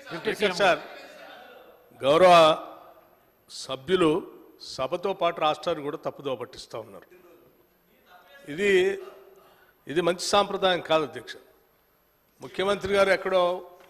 Speaker sir గౌరవ సభ్యులు సభతో పాటు రాష్ట్రాన్ని కూడా తప్పుదోవ పట్టిస్తూ ఉన్నారు ఇది ఇది మంచి సాంప్రదాయం కాదు అధ్యక్ష ముఖ్యమంత్రి గారు ఎక్కడో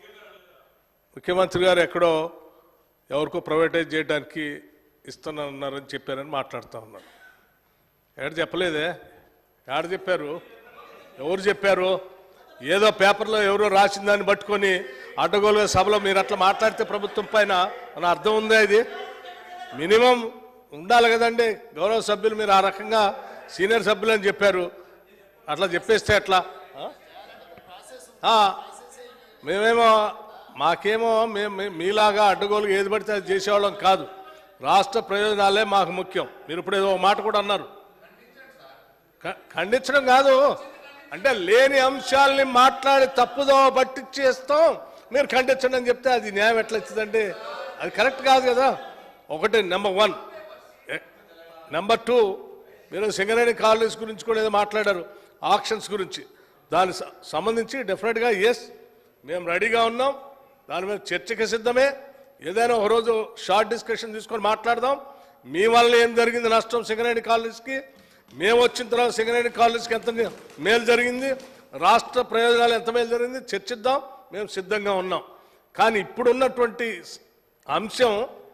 ముఖ్యమంత్రి గారు ఎక్కడో ఎవరికో ప్రైవేటైజ్ చేయడానికి ఇస్తున్నారని చెప్పారని మాట్లాడుతూ ఉన్నారు ఎక్కడ చెప్పలేదే ఎక్కడ చెప్పారు ఎవరు చెప్పారు ఏదో పేపర్లో ఎవరో రాసిన దాన్ని పట్టుకొని అడ్డగోలుగా సభలో మీరు అట్లా మాట్లాడితే ప్రభుత్వం పైన మన అర్థం ఉందా ఇది మినిమం ఉండాలి కదండి గౌరవ సభ్యులు మీరు ఆ రకంగా సీనియర్ సభ్యులు అని చెప్పారు అట్లా చెప్పేస్తే ఎట్లా ఆ? ఆ, మేమేమో మాకేమో మేము మేము మీలాగా అడ్డగోలుగా ఏది పడితే అది చేసేవాళ్ళం కాదు రాష్ట్ర ప్రయోజనాలే మాకు ముఖ్యం మీరు ఇప్పుడు ఏదో ఒక మాట కూడా అన్నారు క- ఖండించడం కాదు అంటే లేని అంశాలని మాట్లాడి తప్పుదో పట్టించేస్తాం మీరు ఖండించండి అని చెప్తే అది న్యాయం ఎట్లా వచ్చిందండి అది కరెక్ట్ కాదు కదా ఒకటి నెంబర్ వన్ నెంబర్ టూ మీరు సింగరేణి కాలనీస్ గురించి కూడా ఏదో మాట్లాడారు ఆక్షన్స్ గురించి దాని స- సంబంధించి డెఫినెట్గా ఎస్ మేము రెడీగా ఉన్నాం దాని మీద చర్చకి సిద్ధమే ఏదైనా ఒక రోజు షార్ట్ డిస్కషన్ తీసుకొని మాట్లాడదాం మీ వల్ల ఏం జరిగింది నష్టం సింగరేణి కాలనీస్కి మేము వచ్చిన తర్వాత సింగరేణి కాలనీస్కి ఎంత ని- మేలు జరిగింది రాష్ట్ర ప్రయోజనాలు ఎంత మేలు జరిగింది చర్చిద్దాం మేము సిద్ధంగా ఉన్నాం కానీ ఇప్పుడున్నటువంటి స్- అంశం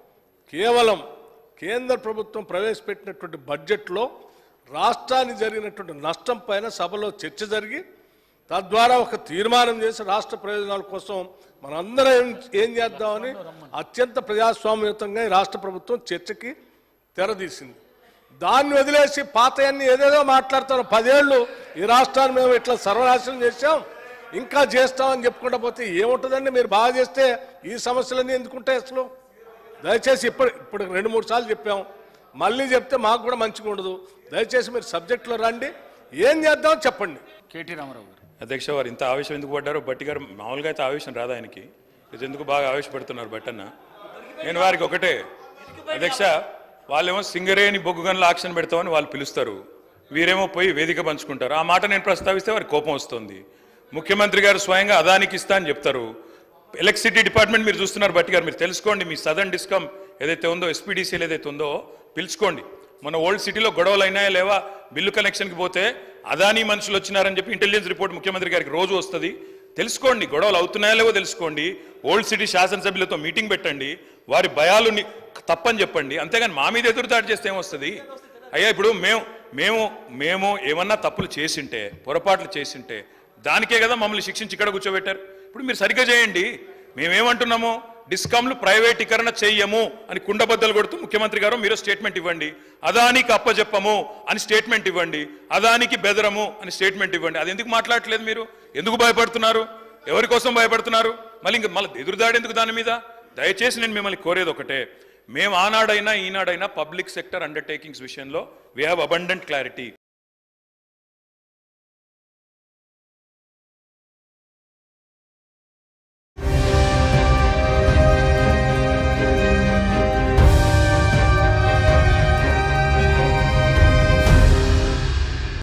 కేవలం కేంద్ర ప్రభుత్వం ప్రవేశపెట్టినటువంటి బడ్జెట్లో రాష్ట్రానికి జరిగినటువంటి నష్టం పైన సభలో చర్చ జరిగి తద్వారా ఒక తీర్మానం చేసి రాష్ట్ర ప్రయోజనాల కోసం మనందరం ఏం ఏం చేద్దామని అత్యంత ప్రజాస్వామ్యయుతంగా ఈ రాష్ట్ర ప్రభుత్వం చర్చకి తెరదీసింది దాన్ని వదిలేసి పాతయన్ని ఏదేదో మాట్లాడతారు పదేళ్ళు ఈ రాష్ట్రాన్ని మేము ఇట్లా సర్వనాశనం చేశాం ఇంకా చేస్తామని చెప్పుకుంటా పోతే ఏముంటుందండి మీరు బాగా చేస్తే ఈ సమస్యలన్నీ ఎందుకుంటాయి అసలు దయచేసి ఇప్పుడు ఇప్పుడు రెండు మూడు సార్లు చెప్పాం మళ్ళీ చెప్తే మాకు కూడా మంచిగా ఉండదు దయచేసి మీరు సబ్జెక్టులో రండి ఏం చేద్దాం చెప్పండి కేటీ రామారావు గారు అధ్యక్ష వారు ఇంత ఆవేశం ఎందుకు పడ్డారో బట్టి గారు మామూలుగా అయితే ఆవేశం రాదు ఆయనకి ఇది ఎందుకు బాగా ఆవేశపడుతున్నారు బట్టన్న నేను వారికి ఒకటే అధ్యక్ష వాళ్ళేమో సింగరేణి బొగ్గు గనుల ఆక్షన్ పెడతామని వాళ్ళు పిలుస్తారు వీరేమో పోయి వేదిక పంచుకుంటారు ఆ మాట నేను ప్రస్తావిస్తే వారికి కోపం వస్తుంది ముఖ్యమంత్రి గారు స్వయంగా అదానికి ఇస్తా అని చెప్తారు ఎలక్ట్రిసిటీ డిపార్ట్మెంట్ మీరు చూస్తున్నారు బట్టి గారు మీరు తెలుసుకోండి మీ సదర్న్ డిస్కమ్ ఏదైతే ఉందో ఎస్పీడీసీలు ఏదైతే ఉందో పిలుచుకోండి మన ఓల్డ్ సిటీలో గొడవలు అయినాయా లేవా బిల్లు కనెక్షన్కి పోతే అదానీ మనుషులు వచ్చినారని చెప్పి ఇంటెలిజెన్స్ రిపోర్ట్ ముఖ్యమంత్రి గారికి రోజు వస్తుంది తెలుసుకోండి గొడవలు అవుతున్నాయా లేవో తెలుసుకోండి ఓల్డ్ సిటీ శాసనసభ్యులతో మీటింగ్ పెట్టండి వారి భయాలు ని- తప్పని చెప్పండి అంతేగాని మా మీద ఎదురుదాడి చేస్తే ఏమొస్తుంది అయ్యా ఇప్పుడు మేము మేము మేము ఏమన్నా తప్పులు చేసింటే పొరపాట్లు చేసింటే దానికే కదా మమ్మల్ని శిక్షించి ఇక్కడ కూర్చోబెట్టారు ఇప్పుడు మీరు సరిగ్గా చేయండి మేమేమంటున్నాము డిస్కామ్లు ప్రైవేటీకరణ చెయ్యము అని కుండబద్దలు కొడుతూ ముఖ్యమంత్రి గారు మీరు స్టేట్మెంట్ ఇవ్వండి అదానికి అప్పజెప్పము అని స్టేట్మెంట్ ఇవ్వండి అదానికి బెదరము అని స్టేట్మెంట్ ఇవ్వండి అది ఎందుకు మాట్లాడట్లేదు మీరు ఎందుకు భయపడుతున్నారు ఎవరి కోసం భయపడుతున్నారు మళ్ళీ ఇంక మళ్ళీ ఎదురుదాడి ఎందుకు దాని మీద దయచేసి నేను మిమ్మల్ని కోరేది ఒకటే మేము ఆనాడైనా ఈనాడైనా పబ్లిక్ సెక్టర్ అండర్టేకింగ్స్ విషయంలో వీ హ్యావ్ అబండెంట్ క్లారిటీ